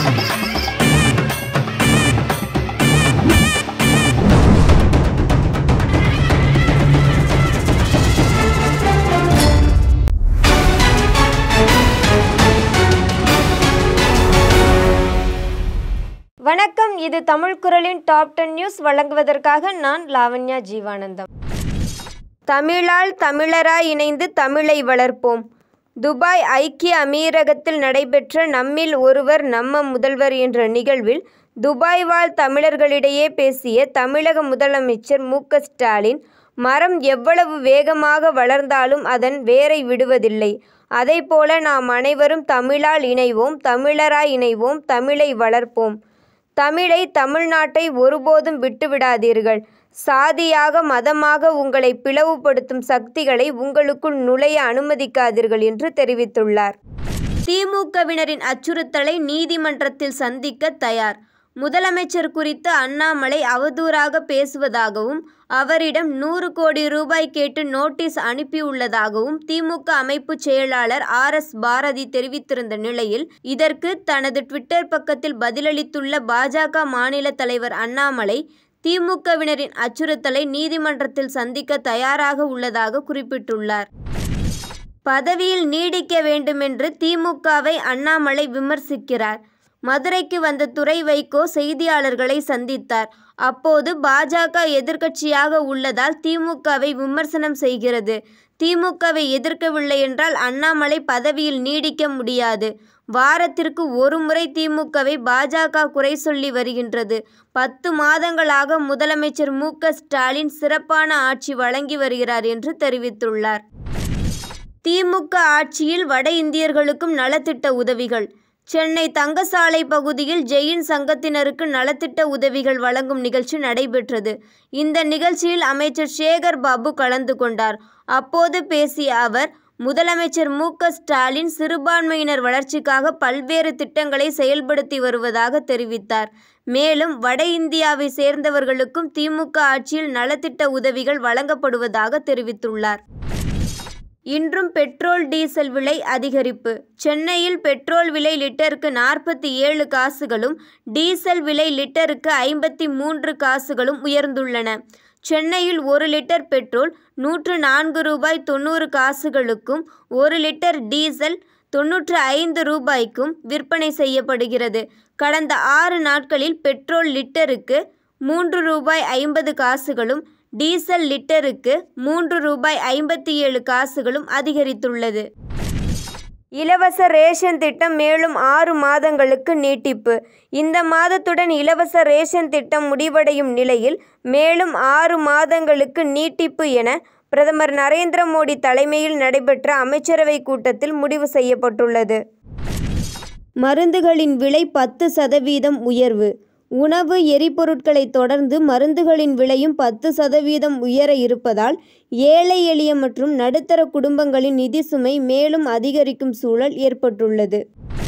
வணக்கம் இது தமிழ் குரலின் டாப் டென் நியூஸ் வழங்குவதற்காக நான் லாவண்யா ஜீவானந்தம் தமிழால் தமிழராய் இணைந்து தமிழை வளர்ப்போம் துபாய் ஐக்கிய அமீரகத்தில் நடைபெற்ற நம்மில் ஒருவர் நம்ம முதல்வர் என்ற நிகழ்வில் துபாய் வாழ் தமிழர்களிடையே பேசிய தமிழக முதலமைச்சர் மு க ஸ்டாலின் மரம் எவ்வளவு வேகமாக வளர்ந்தாலும் அதன் வேரை விடுவதில்லை அதைப்போல நாம் அனைவரும் தமிழால் இணைவோம் தமிழராய் இணைவோம் தமிழை வளர்ப்போம் தமிழை தமிழ்நாட்டை ஒருபோதும் விட்டுவிடாதீர்கள் சாதியாக மதமாக உங்களை பிளவுபடுத்தும் சக்திகளை உங்களுக்குள் நுழைய அனுமதிக்காதீர்கள் என்று தெரிவித்துள்ளார் திமுகவினரின் அச்சுறுத்தலை நீதிமன்றத்தில் சந்திக்க தயார் முதலமைச்சர் குறித்து அண்ணாமலை அவதூறாக பேசுவதாகவும் அவரிடம் நூறு கோடி ரூபாய் கேட்டு நோட்டீஸ் அனுப்பியுள்ளதாகவும் திமுக அமைப்பு செயலாளர் ஆர் எஸ் பாரதி தெரிவித்திருந்த நிலையில் இதற்கு தனது ட்விட்டர் பக்கத்தில் பதிலளித்துள்ள பாஜக மாநில தலைவர் அண்ணாமலை திமுகவினரின் அச்சுறுத்தலை நீதிமன்றத்தில் சந்திக்க தயாராக உள்ளதாக குறிப்பிட்டுள்ளார் பதவியில் நீடிக்க வேண்டுமென்று திமுகவை அண்ணாமலை விமர்சிக்கிறார் மதுரைக்கு வந்த துரை வைகோ செய்தியாளர்களை சந்தித்தார் அப்போது பாஜக எதிர்க்கட்சியாக உள்ளதால் திமுகவை விமர்சனம் செய்கிறது திமுகவை எதிர்க்கவில்லை என்றால் அண்ணாமலை பதவியில் நீடிக்க முடியாது வாரத்திற்கு ஒரு முறை திமுகவை பாஜக குறை சொல்லி வருகின்றது பத்து மாதங்களாக முதலமைச்சர் மு க ஸ்டாலின் சிறப்பான ஆட்சி வழங்கி வருகிறார் என்று தெரிவித்துள்ளார் திமுக ஆட்சியில் வட இந்தியர்களுக்கும் நலத்திட்ட உதவிகள் சென்னை தங்கசாலை பகுதியில் ஜெயின் சங்கத்தினருக்கு நலத்திட்ட உதவிகள் வழங்கும் நிகழ்ச்சி நடைபெற்றது இந்த நிகழ்ச்சியில் அமைச்சர் சேகர் பாபு கலந்து கொண்டார் அப்போது பேசிய அவர் முதலமைச்சர் மு க ஸ்டாலின் சிறுபான்மையினர் வளர்ச்சிக்காக பல்வேறு திட்டங்களை செயல்படுத்தி வருவதாக தெரிவித்தார் மேலும் வட இந்தியாவை சேர்ந்தவர்களுக்கும் திமுக ஆட்சியில் நலத்திட்ட உதவிகள் வழங்கப்படுவதாக தெரிவித்துள்ளார் இன்றும் பெட்ரோல் டீசல் விலை அதிகரிப்பு சென்னையில் பெட்ரோல் விலை லிட்டருக்கு நாற்பத்தி ஏழு காசுகளும் டீசல் விலை லிட்டருக்கு ஐம்பத்தி மூன்று காசுகளும் உயர்ந்துள்ளன சென்னையில் ஒரு லிட்டர் பெட்ரோல் நூற்று நான்கு ரூபாய் தொண்ணூறு காசுகளுக்கும் ஒரு லிட்டர் டீசல் தொன்னூற்று ஐந்து ரூபாய்க்கும் விற்பனை செய்யப்படுகிறது கடந்த ஆறு நாட்களில் பெட்ரோல் லிட்டருக்கு மூன்று ரூபாய் ஐம்பது காசுகளும் டீசல் லிட்டருக்கு மூன்று ரூபாய் ஐம்பத்தி ஏழு காசுகளும் அதிகரித்துள்ளது இலவச ரேஷன் திட்டம் மேலும் ஆறு மாதங்களுக்கு நீட்டிப்பு இந்த மாதத்துடன் இலவச ரேஷன் திட்டம் முடிவடையும் நிலையில் மேலும் ஆறு மாதங்களுக்கு நீட்டிப்பு என பிரதமர் நரேந்திர மோடி தலைமையில் நடைபெற்ற அமைச்சரவை கூட்டத்தில் முடிவு செய்யப்பட்டுள்ளது மருந்துகளின் விலை பத்து சதவீதம் உயர்வு உணவு எரிபொருட்களை தொடர்ந்து மருந்துகளின் விலையும் பத்து சதவீதம் உயர இருப்பதால் ஏழை எளிய மற்றும் நடுத்தர குடும்பங்களின் நிதி சுமை மேலும் அதிகரிக்கும் சூழல் ஏற்பட்டுள்ளது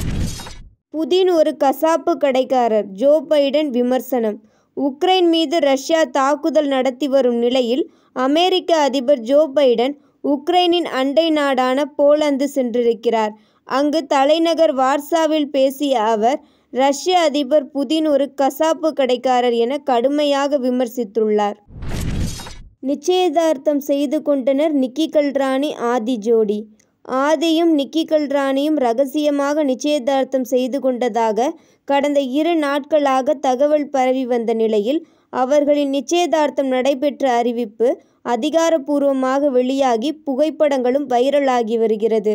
புதின் ஒரு கசாப்பு கடைக்காரர் ஜோ பைடன் விமர்சனம் உக்ரைன் மீது ரஷ்யா தாக்குதல் நடத்தி வரும் நிலையில் அமெரிக்க அதிபர் ஜோ பைடன் உக்ரைனின் அண்டை நாடான போலந்து சென்றிருக்கிறார் அங்கு தலைநகர் வார்சாவில் பேசிய அவர் ரஷ்ய அதிபர் புதின் ஒரு கசாப்பு கடைக்காரர் என கடுமையாக விமர்சித்துள்ளார் நிச்சயதார்த்தம் செய்து கொண்டனர் நிக்கி கல்ராணி ஆதி ஜோடி ஆதியும் நிக்கி கல்ராணியும் ரகசியமாக நிச்சயதார்த்தம் செய்து கொண்டதாக கடந்த இரு நாட்களாக தகவல் பரவி வந்த நிலையில் அவர்களின் நிச்சயதார்த்தம் நடைபெற்ற அறிவிப்பு அதிகாரப்பூர்வமாக வெளியாகி புகைப்படங்களும் வைரலாகி வருகிறது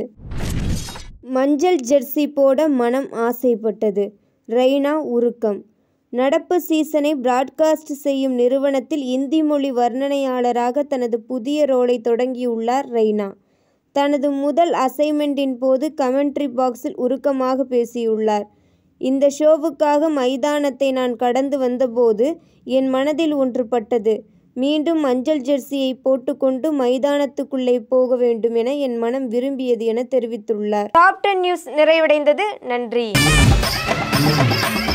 மஞ்சள் ஜெர்சி போட மனம் ஆசைப்பட்டது ரெய்னா உருக்கம் நடப்பு சீசனை பிராட்காஸ்ட் செய்யும் நிறுவனத்தில் இந்தி மொழி வர்ணனையாளராக தனது புதிய ரோலை தொடங்கியுள்ளார் ரெய்னா தனது முதல் அசைன்மெண்ட்டின் போது கமெண்ட்ரி பாக்ஸில் உருக்கமாக பேசியுள்ளார் இந்த ஷோவுக்காக மைதானத்தை நான் கடந்து வந்தபோது என் மனதில் ஒன்று பட்டது மீண்டும் மஞ்சள் ஜெர்சியை போட்டுக்கொண்டு மைதானத்துக்குள்ளே போக வேண்டும் என என் மனம் விரும்பியது என தெரிவித்துள்ளார் டாப் டென் நியூஸ் நிறைவடைந்தது நன்றி